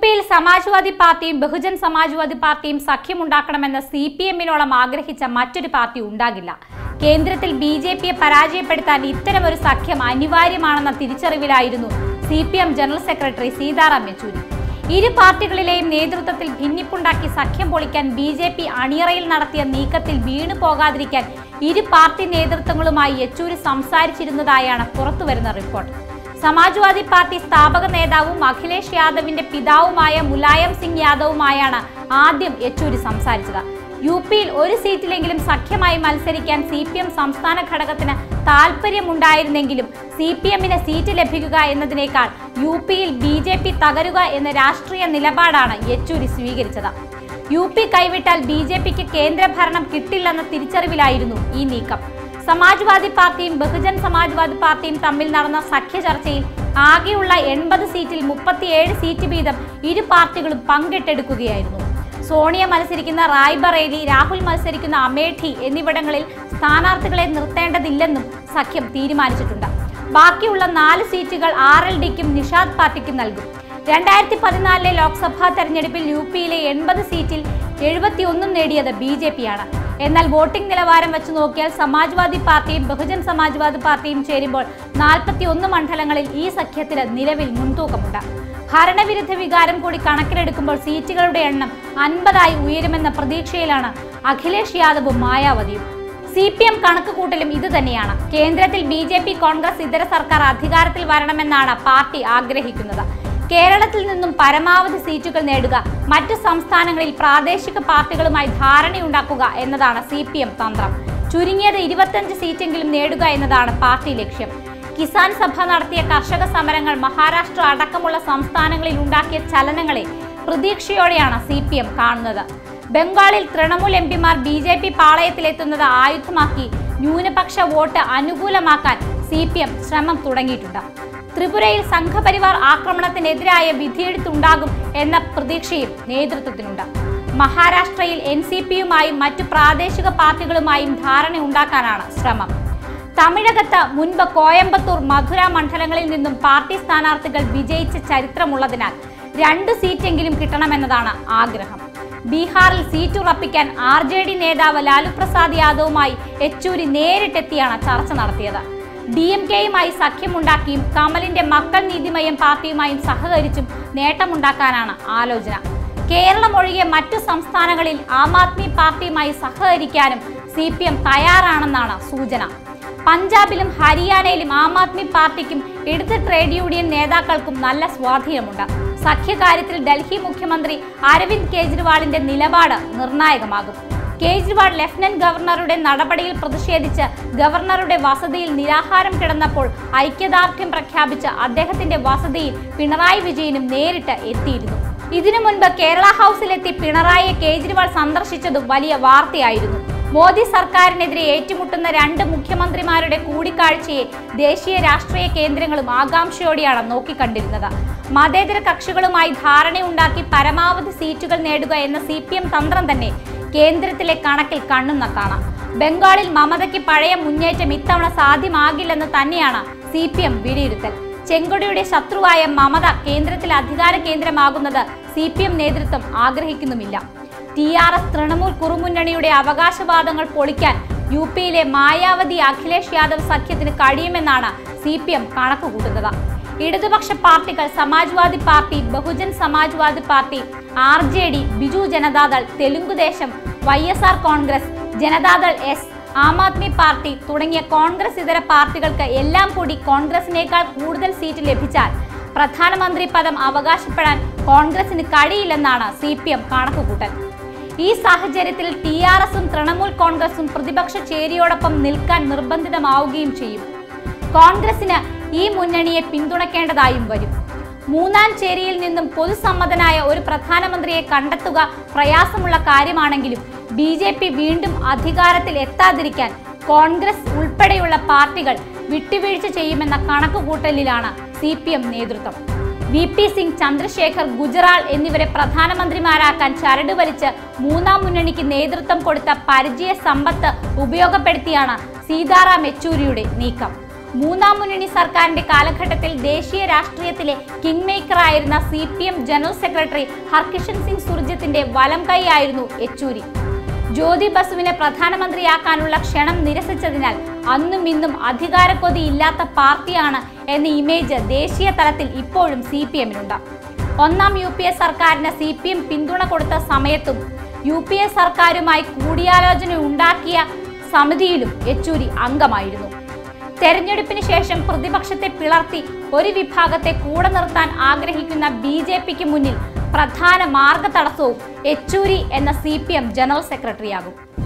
പിയിൽ സമാജ്വാദി പാർട്ടിയും ബഹുജൻ സമാജ്വാദി പാർട്ടിയും സഖ്യമുണ്ടാക്കണമെന്ന് സി പി എമ്മിനോളം ആഗ്രഹിച്ച മറ്റൊരു പാർട്ടി ഉണ്ടാകില്ല കേന്ദ്രത്തിൽ ബി ജെ പിയെ പരാജയപ്പെടുത്താൻ ഇത്തരമൊരു സഖ്യം അനിവാര്യമാണെന്ന തിരിച്ചറിവിലായിരുന്നു C P M general secretary Sitaram Yechury ഇരു പാർട്ടികളിലെയും നേതൃത്വത്തിൽ ഭിന്നിപ്പുണ്ടാക്കി സഖ്യം പൊളിക്കാൻ ബി ജെ പി അണിയറയിൽ നടത്തിയ നീക്കത്തിൽ വീണു പോകാതിരിക്കാൻ ഇരു പാർട്ടി നേതൃത്വങ്ങളുമായി യെച്ചൂരി സംസാരിച്ചിരുന്നതായാണ് പുറത്തുവരുന്ന റിപ്പോർട്ട് സമാജ്വാദി പാർട്ടി സ്ഥാപക നേതാവും അഖിലേഷ് യാദവിന്റെ പിതാവുമായ മുലായം സിംഗ് യാദവുമായാണ് ആദ്യം യെച്ചൂരി സംസാരിച്ചത് യു പിയിൽ ഒരു സീറ്റിലെങ്കിലും സഖ്യമായി മത്സരിക്കാൻ സി പി എം സംസ്ഥാന ഘടകത്തിന് താല്പര്യമുണ്ടായിരുന്നെങ്കിലും സി പി എമ്മിന് സീറ്റ് ലഭിക്കുക എന്നതിനേക്കാൾ യു പിയിൽ ബി ജെ പി തകരുക എന്ന രാഷ്ട്രീയ നിലപാടാണ് യെച്ചൂരി സ്വീകരിച്ചത് യു പി കൈവിട്ടാൽ ബി ജെ പിക്ക് കേന്ദ്രഭരണം കിട്ടില്ലെന്ന തിരിച്ചറിവിലായിരുന്നു ഈ നീക്കം സമാജ്വാദി പാർട്ടിയും ബഹുജൻ സമാജ്വാദി പാർട്ടിയും തമ്മിൽ നടന്ന സഖ്യ ചർച്ചയിൽ ആകെയുള്ള എൺപത് സീറ്റിൽ മുപ്പത്തിയേഴ് സീറ്റ് വീതം ഇരു പാർട്ടികളും പങ്കിട്ടെടുക്കുകയായിരുന്നു സോണിയ മത്സരിക്കുന്ന റായ്ബറേലി രാഹുൽ മത്സരിക്കുന്ന അമേഠി എന്നിവിടങ്ങളിൽ സ്ഥാനാർത്ഥികളെ നിർത്തേണ്ടതില്ലെന്നും സഖ്യം തീരുമാനിച്ചിട്ടുണ്ട് ബാക്കിയുള്ള നാല് സീറ്റുകൾ ആർ എൽ ഡിക്കും നിഷാദ് പാർട്ടിക്കും നൽകും രണ്ടായിരത്തി പതിനാലിലെ ലോക്സഭാ തെരഞ്ഞെടുപ്പിൽ യു പിയിലെ എൺപത് സീറ്റിൽ എഴുപത്തിയൊന്നും നേടിയത് ബി ജെ പിയാണ് എന്നാൽ വോട്ടിംഗ് നിലവാരം വെച്ച് നോക്കിയാൽ സമാജ്വാദി പാർട്ടിയും ബഹുജൻ സമാജ്വാദി പാർട്ടിയും ചേരുമ്പോൾ നാൽപ്പത്തി ഒന്ന് മണ്ഡലങ്ങളിൽ ഈ സഖ്യത്തിന് നിലവിൽ മുൻതൂക്കമുണ്ട് ഭരണവിരുദ്ധ വികാരം കൂടി കണക്കിലെടുക്കുമ്പോൾ സീറ്റുകളുടെ എണ്ണം അൻപതായി ഉയരുമെന്ന പ്രതീക്ഷയിലാണ് അഖിലേഷ് യാദവും മായാവതിയും സി പി എം കണക്കുകൂട്ടലും ഇത് തന്നെയാണ് കേന്ദ്രത്തിൽ ബി ജെ പി കോൺഗ്രസ് ഇതര സർക്കാർ അധികാരത്തിൽ വരണമെന്നാണ് പാർട്ടി ആഗ്രഹിക്കുന്നത് കേരളത്തിൽ നിന്നും പരമാവധി സീറ്റുകൾ നേടുക മറ്റു സംസ്ഥാനങ്ങളിൽ പ്രാദേശിക പാർട്ടികളുമായി ധാരണയുണ്ടാക്കുക എന്നതാണ് സി പി എം തന്ത്രം ചുരുങ്ങിയത് ഇരുപത്തഞ്ച് സീറ്റെങ്കിലും നേടുക എന്നതാണ് പാർട്ടി ലക്ഷ്യം കിസാൻ സഭ നടത്തിയ കർഷക സമരങ്ങൾ മഹാരാഷ്ട്ര അടക്കമുള്ള സംസ്ഥാനങ്ങളിൽ ഉണ്ടാക്കിയ ചലനങ്ങളെ പ്രതീക്ഷയോടെയാണ് സി പി എം കാണുന്നത് ബംഗാളിൽ തൃണമൂൽ എം പിമാർ ബി ജെ പി പാളയത്തിലെത്തുന്നത് ആയുധമാക്കി ന്യൂനപക്ഷ വോട്ട് അനുകൂലമാക്കാൻ സി പി എം ശ്രമം തുടങ്ങിയിട്ടുണ്ട് ത്രിപുരയിൽ സംഘപരിവാർ ആക്രമണത്തിനെതിരായ വിധിയെഴുത്തുണ്ടാകും എന്ന പ്രതീക്ഷയും നേതൃത്വത്തിനുണ്ട് മഹാരാഷ്ട്രയിൽ എൻ സി പിയുമായും മറ്റു പ്രാദേശിക പാർട്ടികളുമായും ധാരണ ഉണ്ടാക്കാനാണ് ശ്രമം തമിഴകത്ത് മുൻപ് കോയമ്പത്തൂർ മധുര മണ്ഡലങ്ങളിൽ നിന്നും പാർട്ടി സ്ഥാനാർത്ഥികൾ വിജയിച്ച ചരിത്രമുള്ളതിനാൽ രണ്ട് സീറ്റെങ്കിലും കിട്ടണമെന്നതാണ് ആഗ്രഹം ബീഹാറിൽ സീറ്റ് ഉറപ്പിക്കാൻ ആർ ജെ ഡി നേതാവ് ലാലു പ്രസാദ് യാദവുമായി യെച്ചൂരി നേരിട്ടെത്തിയാണ് ചർച്ച നടത്തിയത് ഡി എം കെയുമായി സഖ്യമുണ്ടാക്കിയും കമലിന്റെ മക്കൾ നീതിമയം പാർട്ടിയുമായും സഹകരിച്ചും നേട്ടമുണ്ടാക്കാനാണ് ആലോചന കേരളം ഒഴികെ മറ്റു സംസ്ഥാനങ്ങളിൽ ആം ആദ്മി പാർട്ടിയുമായി സഹകരിക്കാനും സി പി എം തയ്യാറാണെന്നാണ് സൂചന പഞ്ചാബിലും ഹരിയാനയിലും ആം ആദ്മി പാർട്ടിക്കും ഇടത് ട്രേഡ് യൂണിയൻ നേതാക്കൾക്കും നല്ല സ്വാധീനമുണ്ട് സഖ്യകാര്യത്തിൽ ഡൽഹി മുഖ്യമന്ത്രി അരവിന്ദ് കെജ്രിവാളിന്റെ നിലപാട് നിർണായകമാകും കേജ്രിവാൾ ലഫ്റ്റനന്റ് ഗവർണറുടെ നടപടിയിൽ പ്രതിഷേധിച്ച് ഗവർണറുടെ വസതിയിൽ നിരാഹാരം കിടന്നപ്പോൾ ഐക്യദാർഢ്യം പ്രഖ്യാപിച്ച് അദ്ദേഹത്തിന്റെ വസതിയിൽ പിണറായി വിജയനും നേരിട്ട് എത്തിയിരുന്നു ഇതിനു മുൻപ് കേരള ഹൗസിലെത്തി പിണറായിയെ കേജ്രിവാൾ സന്ദർശിച്ചതും വലിയ വാർത്തയായിരുന്നു മോദി സർക്കാരിനെതിരെ ഏറ്റുമുട്ടുന്ന രണ്ട് മുഖ്യമന്ത്രിമാരുടെ കൂടിക്കാഴ്ചയെ ദേശീയ രാഷ്ട്രീയ കേന്ദ്രങ്ങളും ആകാംക്ഷയോടെയാണ് നോക്കിക്കണ്ടിരുന്നത് മതേതര കക്ഷികളുമായി ധാരണയുണ്ടാക്കി പരമാവധി സീറ്റുകൾ നേടുക എന്ന സി പി എം തന്ത്രം തന്നെ കേന്ദ്രത്തിലെ കണക്കിൽ കണ്ണുനട്ടാണ് ബംഗാളിൽ മമതയ്ക്ക് പഴയ മുന്നേറ്റം ഇത്തവണ സാധ്യമാകില്ലെന്ന് തന്നെയാണ് സി പി എം വിലയിരുത്തൽ ചെങ്കൊടിയുടെ ശത്രുവായ മമത കേന്ദ്രത്തിൽ അധികാര കേന്ദ്രമാകുന്നത് സി പി എം നേതൃത്വം ആഗ്രഹിക്കുന്നുമില്ല ടി ആർ എസ് തൃണമൂൽ കുറുമുന്നണിയുടെ അവകാശവാദങ്ങൾ പൊളിക്കാൻ യു പിയിലെ മായാവതി അഖിലേഷ് യാദവ് സഖ്യത്തിന് കഴിയുമെന്നാണ് സി പി എം കണക്കുകൂട്ടുന്നത് ഇടതുപക്ഷ പാർട്ടികൾ Samajwadi party Bahujan Samajwadi party R J D Biju Janata Dal Telugu Desam Y S R Congress Janata Dal S Aam Aadmi party തുടങ്ങിയ കോൺഗ്രസ് ഇതര പാർട്ടികൾക്ക് എല്ലാം കൂടി കോൺഗ്രസിനേക്കാൾ കൂടുതൽ സീറ്റ് ലഭിച്ചാൽ പ്രധാനമന്ത്രി പദം അവകാശപ്പെടാൻ കോൺഗ്രസിന് കഴിയില്ലെന്നാണ് സി പി എം കണക്കുകൂട്ടൽ ഈ സാഹചര്യത്തിൽ ടി ആർ എസും തൃണമൂൽ കോൺഗ്രസും പ്രതിപക്ഷ ചേരിയോടൊപ്പം നിൽക്കാൻ നിർബന്ധിതമാവുകയും ചെയ്യും കോൺഗ്രസിന് ഈ മുന്നണിയെ പിന്തുണയ്ക്കേണ്ടതായും വരും മൂന്നാം ചേരിയിൽ നിന്നും പൊതുസമ്മതനായ ഒരു പ്രധാനമന്ത്രിയെ കണ്ടെത്തുക പ്രയാസമുള്ള കാര്യമാണെങ്കിലും ബി ജെ പി വീണ്ടും അധികാരത്തിൽ എത്താതിരിക്കാൻ കോൺഗ്രസ് ഉൾപ്പെടെയുള്ള പാർട്ടികൾ വിട്ടുവീഴ്ച ചെയ്യുമെന്ന കണക്കുകൂട്ടലിലാണ് സി പി എം നേതൃത്വം വി പി സിംഗ് ചന്ദ്രശേഖർ ഗുജറാൾ എന്നിവരെ പ്രധാനമന്ത്രിമാരാക്കാൻ ചരട് വലിച്ച് മൂന്നാം മുന്നണിക്ക് നേതൃത്വം കൊടുത്ത പരിചയ സമ്പത്ത് ഉപയോഗപ്പെടുത്തിയാണ് സീതാറാം യെച്ചൂരിയുടെ നീക്കം മൂന്നാം മുന്നണി സർക്കാരിന്റെ കാലഘട്ടത്തിൽ ദേശീയ രാഷ്ട്രീയത്തിലെ കിങ് മേക്കറായിരുന്ന C P M general secretary Harkishan Singh സുർജിത്തിന്റെ വലം കൈയായിരുന്നു യെച്ചൂരി ജ്യോതി ബസുവിനെ പ്രധാനമന്ത്രിയാക്കാനുള്ള ക്ഷണം നിരസിച്ചതിനാൽ അന്നും ഇന്നും അധികാരക്കൊതി ഇല്ലാത്ത പാർട്ടിയാണ് എന്ന ഇമേജ് ദേശീയ തലത്തിൽ ഇപ്പോഴും സി പി എമ്മിനുണ്ട് ഒന്നാം യു പി എ സർക്കാരിന് സി പി എം പിന്തുണ കൊടുത്ത സമയത്തും യു പി എ സർക്കാരുമായി കൂടിയാലോചന ഉണ്ടാക്കിയ സമിതിയിലും യെച്ചൂരി അംഗമായിരുന്നു തെരഞ്ഞെടുപ്പിന് ശേഷം പ്രതിപക്ഷത്തെ പിളർത്തി ഒരു വിഭാഗത്തെ കൂടെ നിർത്താൻ ആഗ്രഹിക്കുന്ന ബി ജെ പിക്ക് മുന്നിൽ പ്രധാന മാർഗ തടസ്സവും യെച്ചൂരി എന്ന സി പി എം ജനറൽ സെക്രട്ടറിയാകും